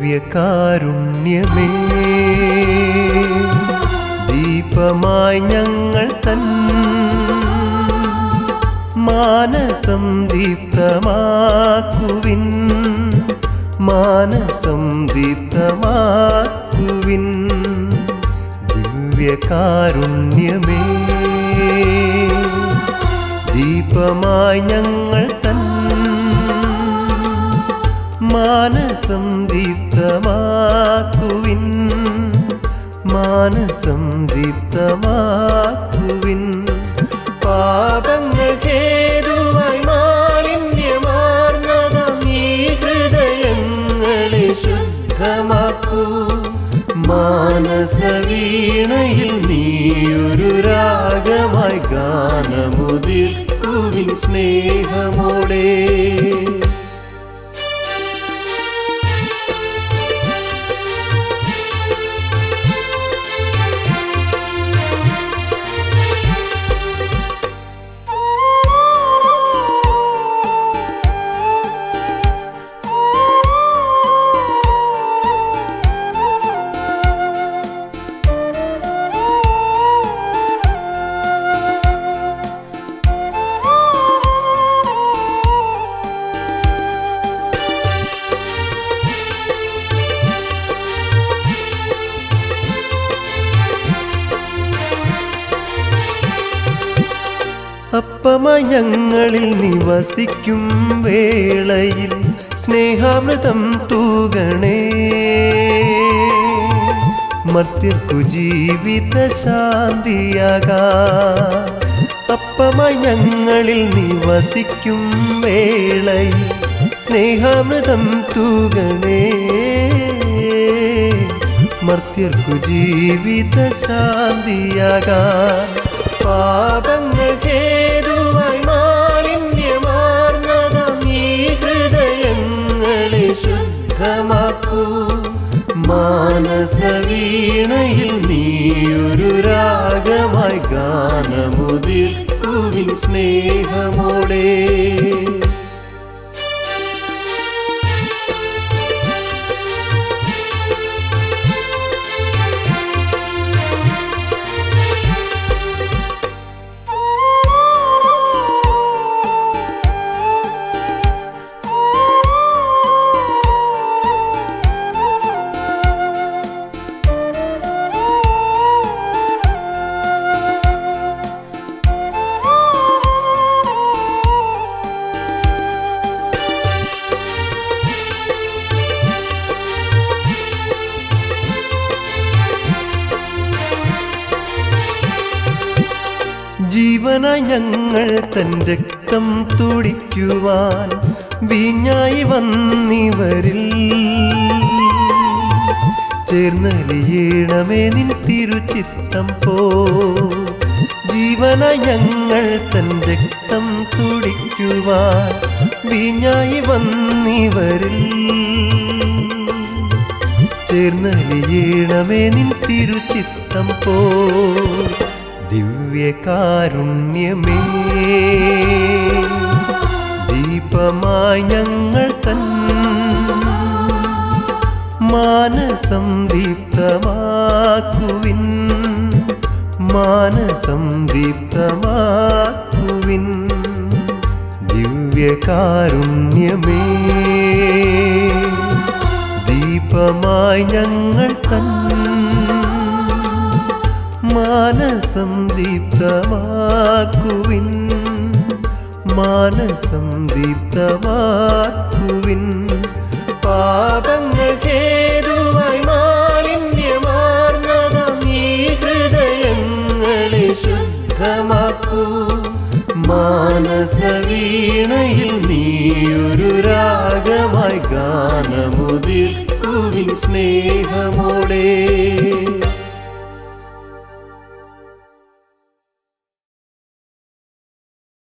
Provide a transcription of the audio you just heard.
ദിവ്യകാരുണ്യമേ ദീപമായി ഞങ്ങൾ തൻ മാനസം ദീപ്തമാക്കുവിൻ മാനസം ദീപ്തമാക്കുവിൻ ദിവ്യകാരുണ്യമേ ദീപമായി ഞങ്ങൾ തൻ മാനസം ദീപ്തമാക്കുവിൻ മാനസം ദീപ്തമാക്കുവിൻ പാപങ്ങൾ ഹേതുവായി മാലിന്യമാർന്നതാം ഈ ഹൃദയങ്ങളെ ശുദ്ധമാക്കൂ മാനസവീണയിൽ നീയൊരു രാഗമായി ഗാനമുതിർക്കുവിൻ സ്നേഹമോടെ അപ്പമായി ഞങ്ങളിൽ നിവസിക്കും വേളയിൽ സ്നേഹാമൃതം തൂകണേ മർത്യർക്കു ജീവിത ശാന്തിയാകാ അപ്പമായി ഞങ്ങളിൽ നിവസിക്കും വേളയിൽ സ്നേഹാമൃതം തൂകണേ മർത്യർക്കു ജീവിത ശാന്തിയാകാ പാപങ്ങൾ ഹേതുവായി മാലിന്യമാർന്നതാം ഈ ഹൃദയങ്ങളെ ശുദ്ധമാക്കൂ മാനസവീണയിൽ നീയൊരു രാഗമായി ഗാനമുതിർക്കുവിൻ സ്നേഹമോടെ ജീവനായി ഞങ്ങൾ തൻ രക്തം തുടിക്കുവാൻ വീഞ്ഞായി വന്നിവരിൽ ചേർന്നലിയണമേ നിൻ തിരുചിത്തം പോ ജീവനായി ഞങ്ങൾ തൻ രക്തം തുടിക്കുവാൻ വീഞ്ഞായി വന്നിവരിൽ ചേർന്നലിയണമേ നിൻ തിരുചിത്തം പോ ദിവ്യകാരുണ്യമേ ദീപമായി ഞങ്ങൾ തൻ മാനസം ദീപ്തമാക്കുവിൻ മാനസം ദീപ്തമാക്കുവിൻ ദിവ്യകാരുണ്യമേ ദീപമായി ഞങ്ങൾ തൻ മാനസം ദീപ്തമാക്കുവിൻ മാനസം ദീപ്തമാക്കുവിൻ പാപങ്ങൾ ഹേതുവായി മാലിന്യമാർന്നതാം ഈ ഹൃദയങ്ങളെ ശുദ്ധമാക്കൂ മാനസവീണയിൽ നീയൊരു രാഗമായി ഗാനമുതിർക്കുവിൻ സ്നേഹമോടെ